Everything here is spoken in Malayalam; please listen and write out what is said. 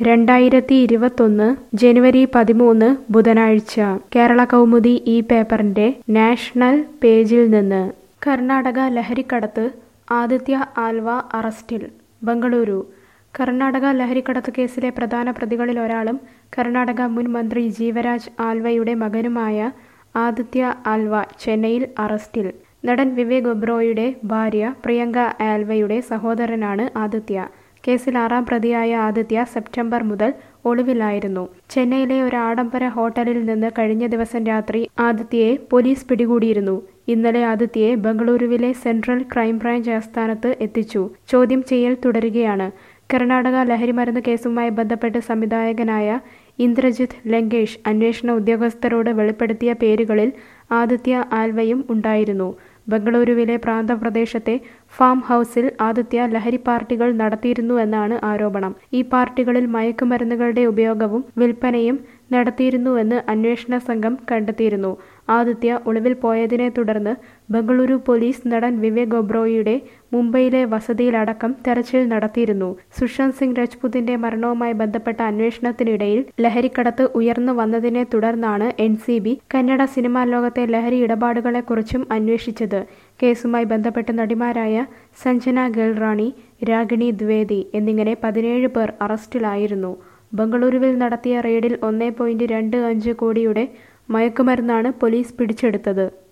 രണ്ടായിരത്തി ഇരുപത്തൊന്ന് ജനുവരി പതിമൂന്ന് ബുധനാഴ്ച കേരള കൗമുദി ഈ പേപ്പറിന്റെ നാഷണൽ പേജിൽ നിന്ന് കർണാടക ലഹരിക്കടത്ത് ആദിത്യ ആൽവ അറസ്റ്റിൽ ബംഗളൂരു കർണാടക ലഹരിക്കടത്ത് കേസിലെ പ്രധാന പ്രതികളിൽ ഒരാളും കർണാടക മുൻ മന്ത്രി ജീവരാജ് ആൽവയുടെ മകനുമായ ആദിത്യ ആൽവ ചെന്നൈയിൽ അറസ്റ്റിൽ നടൻ വിവേക് ഒബ്രോയുടെ ഭാര്യ പ്രിയങ്ക ആൽവയുടെ സഹോദരനാണ് ആദിത്യ കേസിൽ ആറാം പ്രതിയായ ആദിത്യ സെപ്റ്റംബർ മുതൽ ഒളിവിലായിരുന്നു ചെന്നൈയിലെ ഒരു ആഡംബര ഹോട്ടലിൽ നിന്ന് കഴിഞ്ഞ ദിവസം രാത്രി ആദിത്യയെ പോലീസ് പിടികൂടിയിരുന്നു ഇന്നലെ ആദിത്യയെ ബംഗളൂരുവിലെ സെൻട്രൽ ക്രൈംബ്രാഞ്ച് ആസ്ഥാനത്ത് എത്തിച്ചു ചോദ്യം ചെയ്യൽ തുടരുകയാണ് കർണാടക ലഹരിമരുന്ന് കേസുമായി ബന്ധപ്പെട്ട് സംവിധായകനായ ഇന്ദ്രജിത്ത് ലങ്കേഷ് അന്വേഷണ ഉദ്യോഗസ്ഥരോട് വെളിപ്പെടുത്തിയ പേരുകളിൽ ആദിത്യ ആൽവയും ഉണ്ടായിരുന്നു ബംഗളൂരുവിലെ പ്രാന്തപ്രദേശത്തെ ഫാം ഹൗസിൽ ആദിത്യ ലഹരി പാർട്ടികൾ നടത്തിയിരുന്നുവെന്നാണ് ആരോപണം ഈ പാർട്ടികളിൽ മയക്കുമരുന്നുകളുടെ ഉപയോഗവും വിൽപ്പനയും നടത്തിയിരുന്നുവെന്ന് അന്വേഷണ സംഘം കണ്ടെത്തിയിരുന്നു ആദിത്യ ഒളിവിൽ പോയതിനെ തുടർന്ന് ബംഗളൂരു പോലീസ് നടൻ വിവേക് ഒബ്രോയിയുടെ മുംബൈയിലെ വസതിയിലടക്കം തെരച്ചിൽ നടത്തിയിരുന്നു സുശാന്ത് സിംഗ് രജ്പുതിന്റെ മരണവുമായി ബന്ധപ്പെട്ട അന്വേഷണത്തിനിടയിൽ ലഹരിക്കടത്ത് ഉയർന്നു വന്നതിനെ തുടർന്നാണ് N C B Kannada cinema ലോകത്തെ ലഹരി ഇടപാടുകളെക്കുറിച്ചും അന്വേഷിച്ചത് കേസുമായി ബന്ധപ്പെട്ട നടിമാരായ സഞ്ജന ഗൽറാണി രാഗിണി ദ്വേദി എന്നിങ്ങനെ പതിനേഴ് പേർ അറസ്റ്റിലായിരുന്നു ബംഗളൂരുവിൽ നടത്തിയ റെയ്ഡിൽ ഒന്നേ പോയിന്റ് രണ്ട് അഞ്ച് കോടിയുടെ മയക്കുമരുന്നാണ് പോലീസ് പിടിച്ചെടുത്തത്